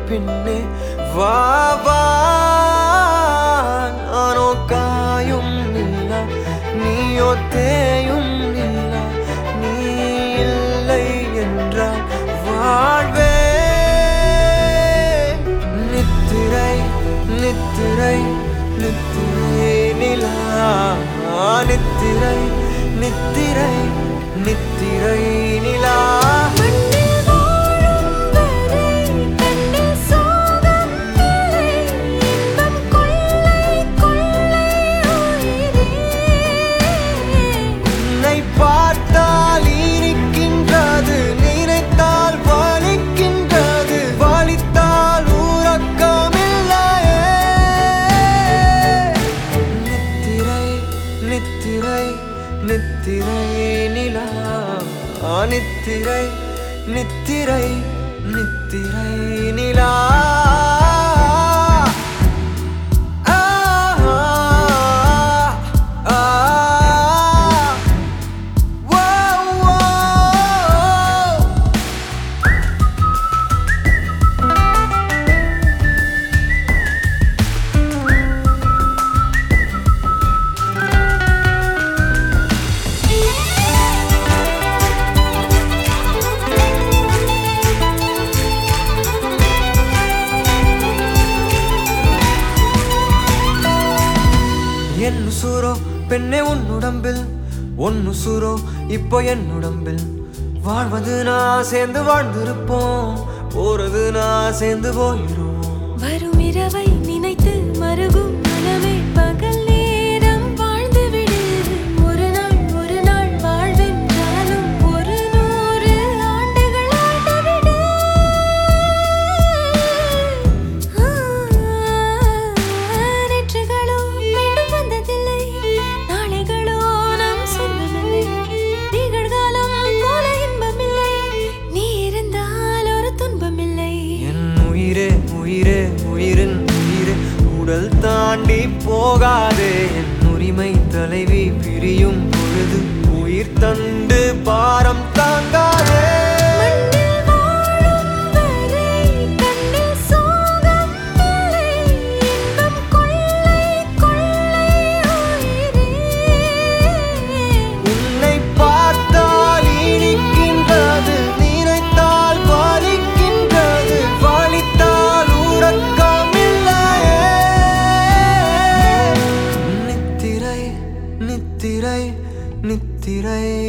பின்னே வா வா நானோ காயும் இல்லா நீயோ தேயும் இல்லா நீ இல்லை என்றால் வாழ்வே நித்திரை நித்திரை நித்திரை நிலா நித்திரை நித்திரை நித்திரை நிலா மண்ணில் வாழும் வரை கண்ணில் சோகம் இல்லை இன்பம் கொள்ளை கொள்ளை உயிரே உன்னை பார்த்தால் இனிக்கின்றது நினைத்தால் வலிக்கின்றது வலித்தால் உறக்கமில்லையே நித்திரை நித்திரை நித்திரை நிலா நித்திரை நித்திரை நித்திரை நிலா ஆ ஆ Whoa, whoa. என் உசுரோ பெண்ணே உன்னுடம்பில் ஒன்னு சூரோ இப்போ என் உடம்பில் வாழ்வது நான் சேர்ந்து வாழ்ந்திருப்போம் போறது நான் சேர்ந்து போயிடுவோம் வரும் இரவை நினைத்து மருகும் மனமே பகல் நேரம் வாழ்ந்துவிடு ஒரு நாள் ஒரு நாள் வாழ்வென்றாலும் ஒரு நூறு ஆண்டுகள் ஆண்டுவிடு ஆ, நேற்றுகளோ மீண்டும் வந்ததில்லை நாளைகளோ நம் சொந்தமில்லை நிகழ்காலம் போல இன்பமில்லை நீ இருந்தால் ஒரு துன்பமில்லை என் உயிரே உயிரே உயிரின் உயிரே உடல் தாண்டி போகாதே என் உரிமை தலைவி பிரியும் பொழுது உயிர் தண்டு பாரம் தாங்காதே மண்ணில் வாழும் வரை கண்ணில் சோகம் இல்லை இன்பம் கொள்ளை கொள்ளை உயிரே உன்னை பார்த்தால் இனிக்கின்றது நினைத்தால் வலிக்கின்றது வலித்தால் உறக்கமில்லையே நித்திரை நித்திரை நித்திரை